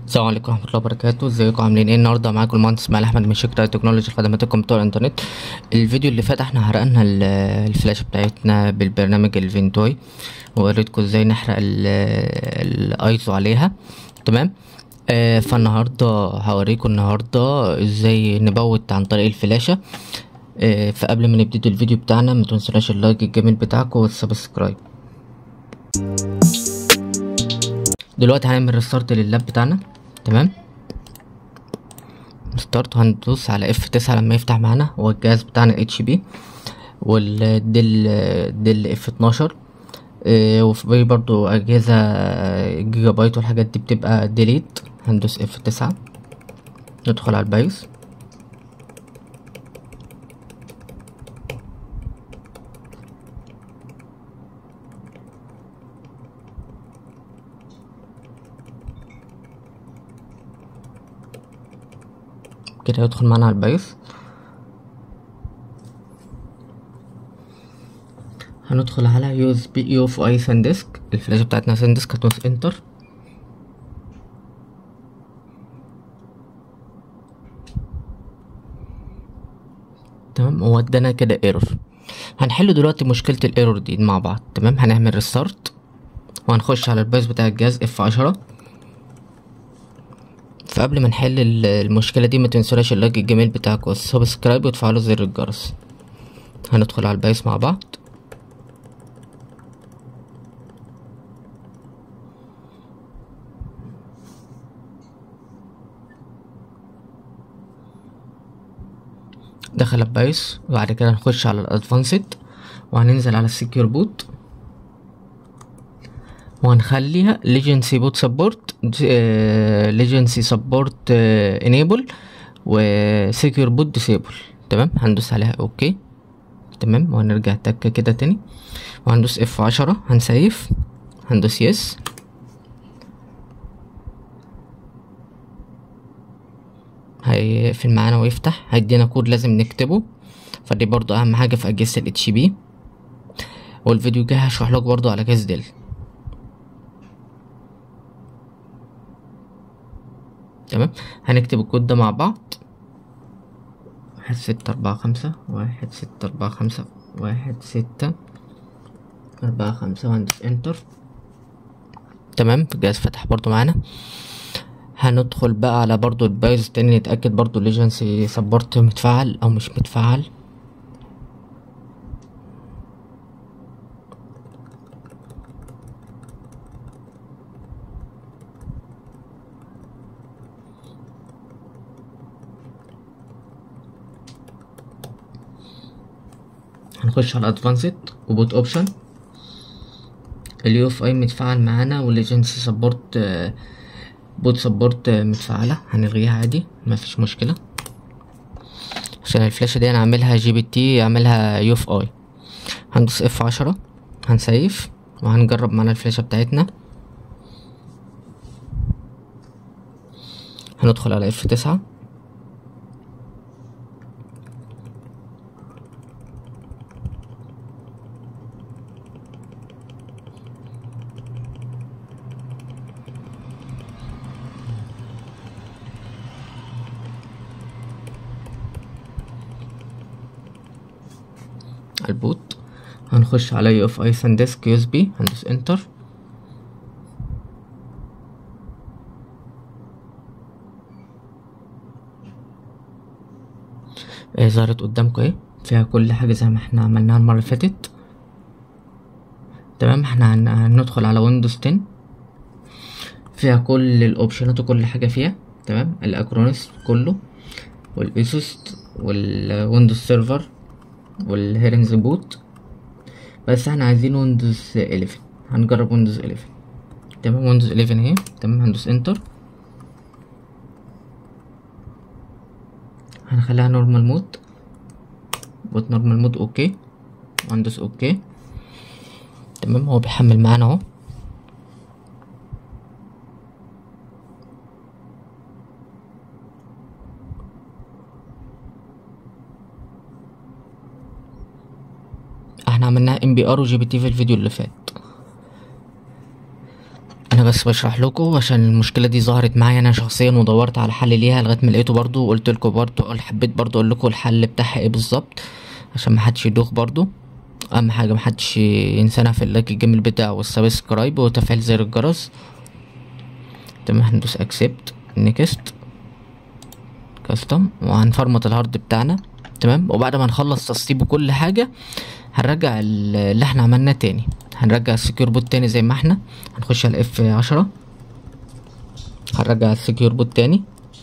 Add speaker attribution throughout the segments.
Speaker 1: السلام عليكم ورحمة الله وبركاته ازيكم عاملين ايه النهارده معاكم المهندس اسماعيل احمد من شركة تكنولوجي خدمات الكمبيوتر والانترنت الفيديو اللي فات احنا حرقنا ال- الفلاشة بتاعتنا بالبرنامج الفينتوي ووريتكم ازاي نحرق ال- الايزو عليها تمام آه فالنهارده هوريكم النهارده ازاي نبوت عن طريق الفلاشة آه فقبل ما نبتدي الفيديو بتاعنا ما تنسوناش اللايك الجميل بتاعكم والسبسكرايب دلوقتي هنعمل ريستارت لللاب بتاعنا تمام ستارت وهندوس على اف تسعة لما يفتح معانا هو الجهاز بتاعنا اتش بي والديل ديل اف اتناشر اه وفي برضو اجهزة جيجا بايت والحاجات دي بتبقى ديليت هندوس اف تسعة ندخل على البايوس كده يدخل معانا على البايوس هندخل على يو اس بي يو اف اي ساندسك الفلاشة بتاعتنا ساندسك هتدوس انتر تمام هو ادانا كده ايرور هنحل دلوقتي مشكلة الايرور دي مع بعض تمام هنعمل ريستارت وهنخش على البايوس بتاع الجهاز اف عشرة فقبل ما نحل ال- المشكلة دي ما تنسوناش اللايك الجميل بتاعك والسبسكرايب وتفعلوا زر الجرس هندخل على البايس مع بعض دخل البايس وبعد كده نخش على الادفانسد وهننزل على السكيور بوت وهنخليها ليجنسي بوت سبورت ليجنسي سبورت انيبل وسكيور بوت ديسيبل تمام هندوس عليها اوكي تمام وهنرجع تكة كده تاني وهندوس اف عشرة هنسيف هندوس يس هيقفل معانا ويفتح هيدينا كود لازم نكتبه فدي برضو اهم حاجة في اجهزة الاتش بي والفيديو الجاي هشرح لك برضو على جهاز ديل تمام هنكتب الكود ده مع بعض واحد ستة أربعة خمسة واحد ستة أربعة خمسة واحد ستة أربعة خمسة وهندوس انتر تمام الجهاز فتح برضو معانا هندخل بقى على برضو البايز تاني نتأكد برضو الليجنسي سبورت متفعل أو مش متفعل هنخش على ادفانسد وبوت اوبشن اليو اف اي متفعل معانا والليجنسي سبورت بوت سبورت متفعلة هنلغيها عادي مفيش مشكلة عشان الفلاشة دي انا عاملها جي بي تي عاملها يو اف اي هندوس اف عشرة هنسيف وهنجرب معانا الفلاشة بتاعتنا هندخل على اف تسعة البوت هنخش على يو اف اي ساندسك يو اس بي هندوس انتر ايه ظهرت قدامكم ايه فيها كل حاجة زي ما احنا عملناها المرة اللي فاتت تمام احنا هن- هندخل على ويندوز 10 فيها كل الاوبشنات وكل حاجة فيها تمام الاكرونس كله والايسوس والويندوز سيرفر والهيرنز بوت بس احنا عايزين ويندوز 11 هنجرب ويندوز 11 تمام ويندوز 11 اهي تمام هندوس انتر هنخليها نورمال مود بوت نورمال مود اوكي وهندوس اوكي تمام هو بيحمل معانا اهو احنا عملناها ام بي ار وجي بي تي في الفيديو اللي فات انا بس بشرح لكم عشان المشكله دي ظهرت معايا انا شخصيا ودورت على حل ليها لغايه ما لقيته برضو وقلت لكم برضو حبيت برضو اقول لكم الحل بتاعها ايه بالظبط عشان ما حدش يدوخ برضو اهم حاجه ما حدش ينسانا في اللايك الجميل بتاعه والسبسكرايب وتفعيل زر الجرس تمام هندوس اكسبت نيكست كاستم وهنفرمط الهارد بتاعنا تمام وبعد ما نخلص تسطيب وكل حاجه هنرجع اللي احنا عملناه تاني هنرجع السكيور بوت تاني زي ما احنا هنخش على اف عشرة هنرجع السكيور بوت تاني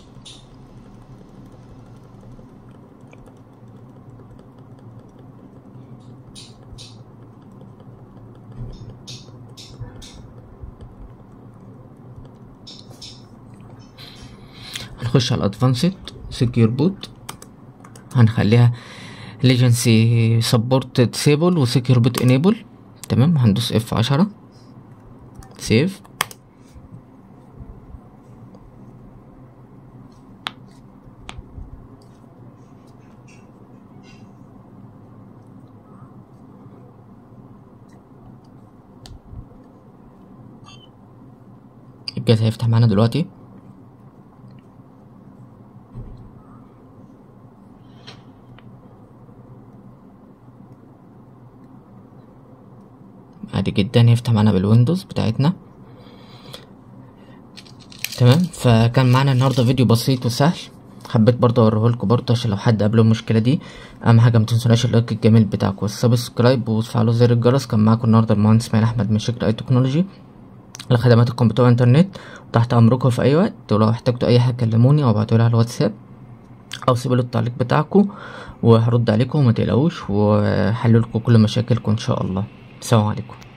Speaker 1: هنخش على الادفانسد سكيور بوت هنخليها ليجنسي سبورت ديسيبل وسكيور بوت انيبل تمام هندوس اف عشرة سيف الجهاز هيفتح معانا دلوقتي عادي جدا يفتح معانا بالويندوز بتاعتنا تمام فكان معانا النهارده فيديو بسيط وسهل حبيت برضه اوريه لكم برضه عشان لو حد قابله المشكله دي اهم حاجه ما تنسوناش اللايك الجميل بتاعكم والسبسكرايب وتفعلوا زر الجرس كان معاكم النهارده المهندس اسماعيل احمد من شركه اي تكنولوجي لخدمات الكمبيوتر والانترنت وتحت امركم في اي وقت ولو احتجتوا اي حاجه كلموني او ابعتولي على الواتساب او سيبوا لي التعليق بتاعكم وهرد عليكم وما تقلقوش وحلوا لكم كل مشاكلكم ان شاء الله السلام عليكم